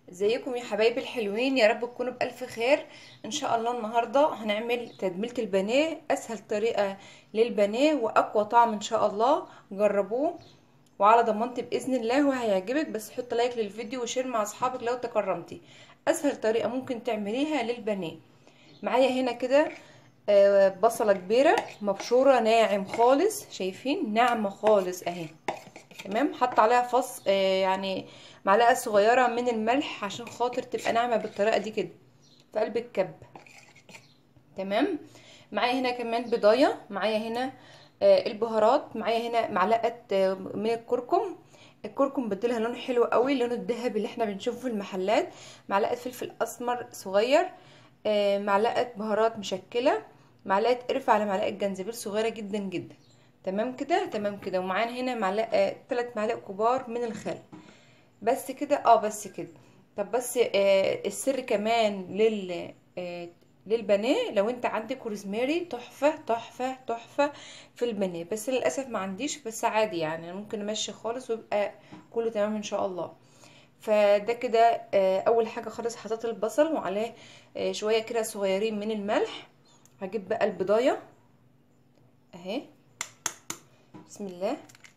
ازيكم يا حبايبي الحلوين يا رب تكونوا بألف خير ان شاء الله النهاردة هنعمل تتبيلة البانيه اسهل طريقة للبانيه واقوى طعم ان شاء الله جربوه وعلى ضمانتي باذن الله وهيعجبك بس حط لايك للفيديو وشير مع اصحابك لو تكرمتي اسهل طريقة ممكن تعمليها للبانيه معايا هنا كده آه، بصلة كبيرة مبشورة ناعم خالص شايفين ناعمة خالص اهي تمام حط عليها فص آه يعني معلقه صغيره من الملح عشان خاطر تبقى ناعمه بالطريقه دي كده في قلب الكب تمام معايا هنا كمان بضايه معايا هنا آه البهارات معايا هنا معلقه آه من الكركم الكركم بديلها لون حلو قوي لون الذهبي اللي احنا بنشوفه في المحلات معلقه فلفل اسمر صغير آه معلقه بهارات مشكله معلقه قرفه على معلقه جنزبيل صغيره جدا جدا تمام كده تمام كده ومعانا هنا معلقه ثلاث معالق كبار من الخل بس كده اه بس كده طب بس آه السر كمان لل آه للبانيه لو انت عندك روزماري تحفه تحفه تحفه في البانيه بس للاسف ما عنديش بس عادي يعني ممكن امشي خالص ويبقى كله تمام ان شاء الله فده كده آه اول حاجه خالص حطيت البصل وعليه آه شويه كده صغيرين من الملح هجيب بقى البضايه اهي بسم الله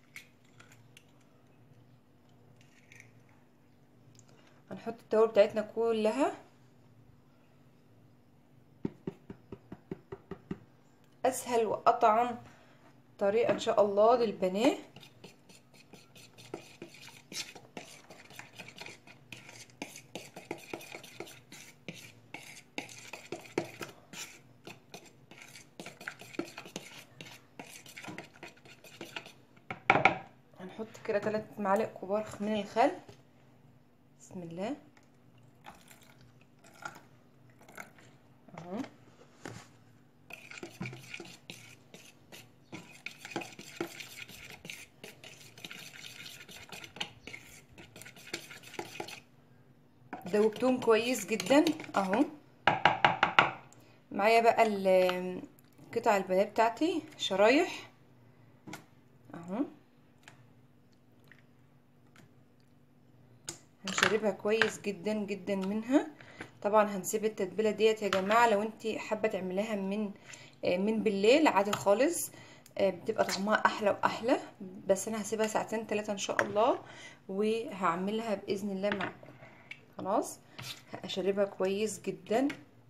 هنحط التوابل بتاعتنا كلها اسهل واطعم طريقه ان شاء الله للبانيه هنحط كده ثلاث معالق كبار من الخل بسم الله اهو دوبتهم كويس جدا اهو معايا بقى قطع البانيه بتاعتي شرايح اهو هنشربها كويس جدا جدا منها طبعا هنسيب التتبيله ديت يا جماعه لو انت حابه تعمليها من من بالليل عادي خالص بتبقى طعمها احلى واحلى بس انا هسيبها ساعتين ثلاثه ان شاء الله وهعملها باذن الله معاكم خلاص هشربها كويس جدا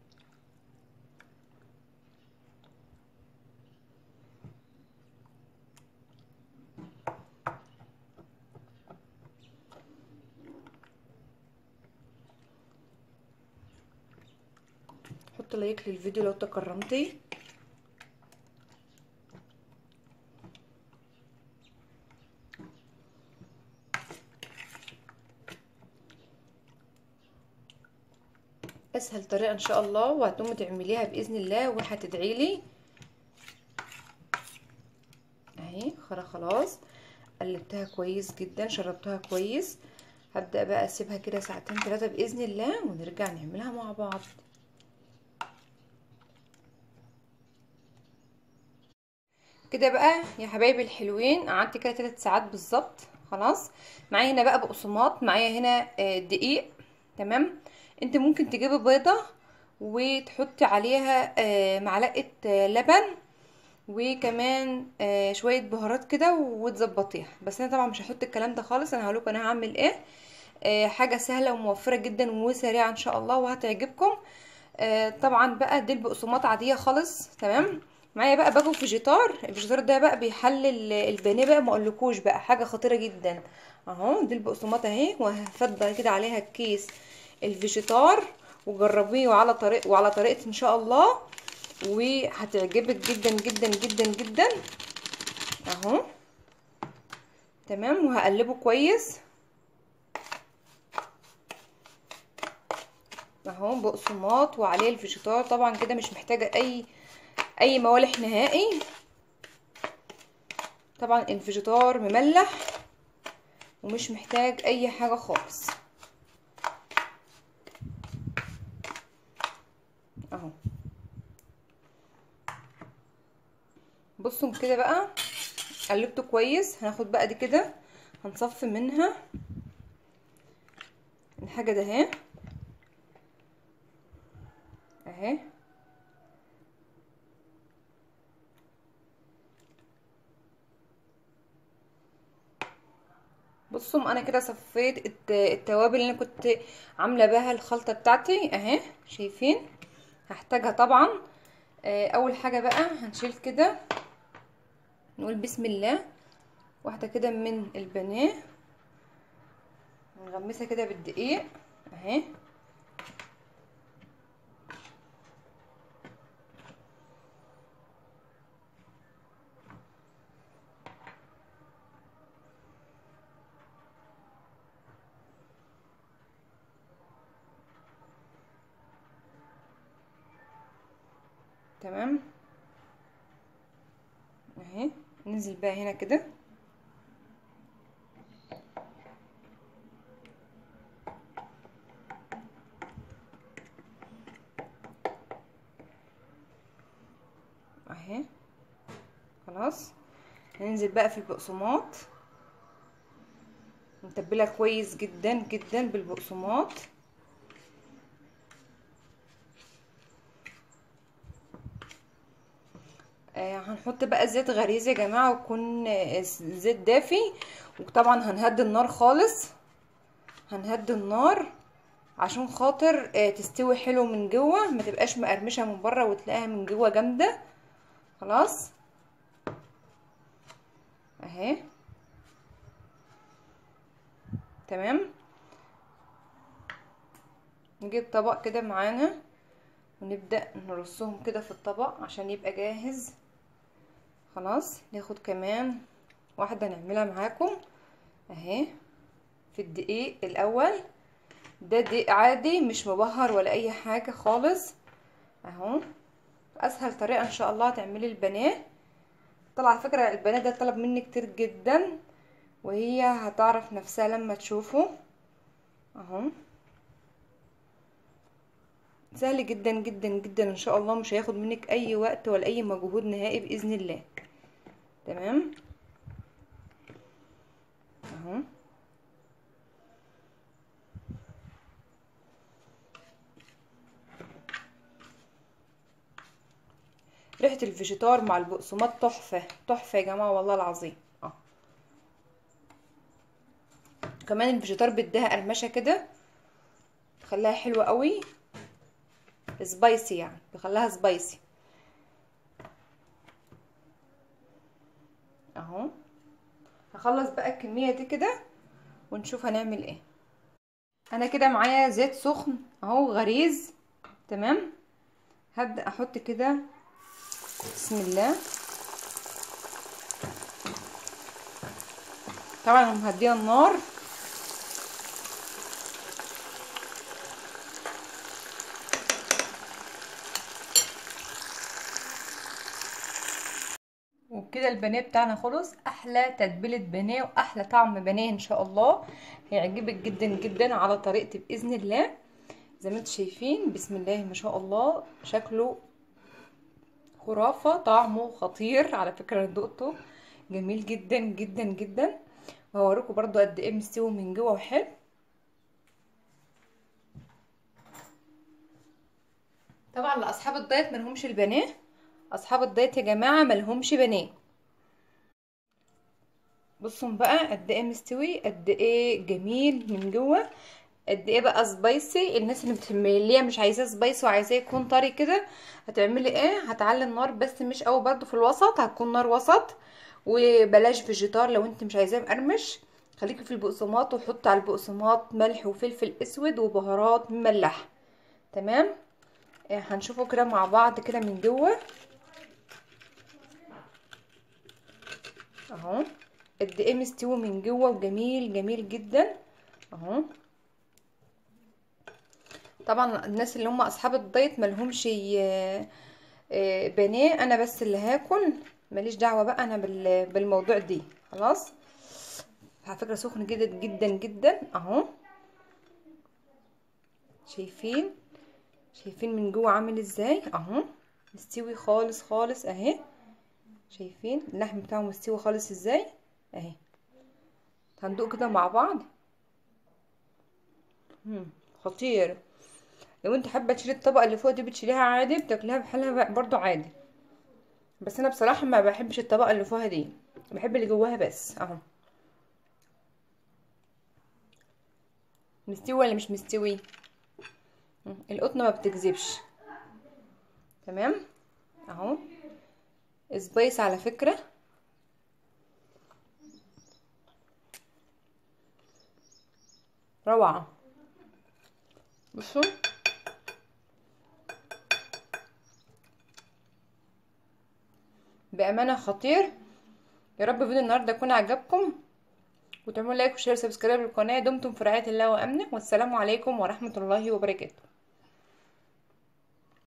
حط لايك للفيديو لو تكرمتي اسهل طريقه ان شاء الله وهتقومي تعمليها باذن الله وهتدعي لي اهي خلاص قلبتها كويس جدا شربتها كويس هبدا بقى اسيبها كده ساعتين ثلاثه باذن الله ونرجع نعملها مع بعض كده بقى يا حبايبي الحلوين قعدت كده 3 ساعات بالظبط خلاص معايا هنا بقى بقسماط معايا هنا دقيق تمام انت ممكن تجيبي بيضه وتحطي عليها معلقه لبن وكمان شويه بهارات كده وتظبطيها بس انا طبعا مش هحط الكلام ده خالص انا هقولكم انا هعمل ايه حاجه سهله وموفره جدا وسريعه ان شاء الله وهتعجبكم طبعا بقى دي البقسماط عاديه خالص تمام معايا بقى باكو فيجيتار الفيجيتار ده بقى بيحلل البانيه بقى ما اقولكوش بقى حاجه خطيره جدا اهو دي البقسماط اهي وهفضل كده عليها كيس الفيجيتار وجربيه وعلى طريق وعلى طريقتي ان شاء الله وهتعجبك جدا جدا جدا جدا اهو تمام وهقلبه كويس اهو بقسماط وعليه الفيجيتار طبعا كده مش محتاجه اي اي موالح نهائي طبعا الفيجيتار مملح ومش محتاج اي حاجه خالص اهو بصوا كده بقى قلبته كويس هناخد بقى دي كده هنصفي منها الحاجه ده اهي اهي بصوا انا كده صفيت التوابل اللي انا كنت عامله بها الخلطه بتاعتي اهي شايفين هحتاجها طبعا اول حاجه بقى هنشيل كده نقول بسم الله واحده كده من البانيه نغمسها كده بالدقيق اهي تمام اهي ننزل بقى هنا كده اهي خلاص هننزل بقى في البقسماط نتبلها كويس جدا جدا بالبقسماط آه هنحط بقى زيت غريزه يا جماعه ويكون زيت دافي وطبعا هنهدي النار خالص هنهدي النار عشان خاطر آه تستوي حلو من جوه ما تبقاش مقرمشه من بره وتلاقيها من جوه جامده خلاص اهي تمام نجيب طبق كده معانا ونبدأ نرصهم كده في الطبق عشان يبقى جاهز خلاص ناخد كمان واحدة نعملها معاكم اهي في الدقيق الاول ده دقيق عادي مش مبهر ولا اي حاجة خالص اهو اسهل طريقة ان شاء الله تعملي البانيه طلع على فكرة البانيه ده طلب مني كتير جدا وهي هتعرف نفسها لما تشوفه اهو سهل جدا جدا جدا ان شاء الله مش هياخد منك اي وقت ولا اي مجهود نهائي باذن الله تمام اهو ريحه الفيجيتار مع البقسماط تحفه تحفه يا جماعه والله العظيم اه كمان الفيجيتار بيديها قرمشه كده تخليها حلوه قوي سبايسي يعني بخليها سبايسي اهو هخلص بقى الكميه دي كده ونشوف هنعمل ايه انا كده معايا زيت سخن اهو غريز تمام هبدا احط كده بسم الله طبعا مهديه النار وبكده البانيه بتاعنا خلص احلى تتبيله بانيه واحلى طعم بانيه ان شاء الله هيعجبك جدا جدا على طريقتي باذن الله زي ما انتم شايفين بسم الله ما شاء الله شكله خرافه طعمه خطير على فكره انا دقته جميل جدا جدا جدا وهوريكم برضو قد ايه مستوي من جوه وحلو طبعا لاصحاب الدايت ملهمش البانيه اصحاب الدايت يا جماعه ملهمش بانيه بصوا بقى قد ايه مستوي قد ايه جميل من جوه قد ايه بقى سبايسي الناس اللي اللي مش عايزاه سبايسي وعايزاه يكون طري كده هتعملي ايه هتعلي النار بس مش قوي برده في الوسط هتكون نار وسط وبلاش فيجيتار لو انت مش عايزاه مقرمش خليكي في البقسماط وحطي على البقسماط ملح وفلفل اسود وبهارات مملحه تمام آه هنشوفه كده مع بعض كده من جوه اهو قد ايه مستوي من جوه وجميل جميل جدا اهو طبعا الناس اللي هم اصحاب الدايت ملهمش بانيه انا بس اللي هاكل ماليش دعوه بقى انا بالموضوع دي خلاص على فكره سخن جدا جدا جدا اهو شايفين شايفين من جوه عامل ازاي اهو مستوي خالص خالص اهي شايفين اللحم بتاعه مستوي خالص ازاي اهي هندوق كده مع بعض مم. خطير لو انت حابه تشيلي الطبقه اللي فوق دي بتشيليها عادي بتاكليها بحالها برضو عادي بس انا بصراحه ما بحبش الطبقه اللي فوقها دي بحب اللي جواها بس اهو مستوي ولا مش مستوي مم. القطنه ما بتكذبش تمام اهو سبايس على فكره روعه بصوا بامانه خطير يا رب فيديو النهارده يكون عجبكم وتعملوا لايك وشير وسبسكرايب للقناه دمتم في رعايه الله وامنه والسلام عليكم ورحمه الله وبركاته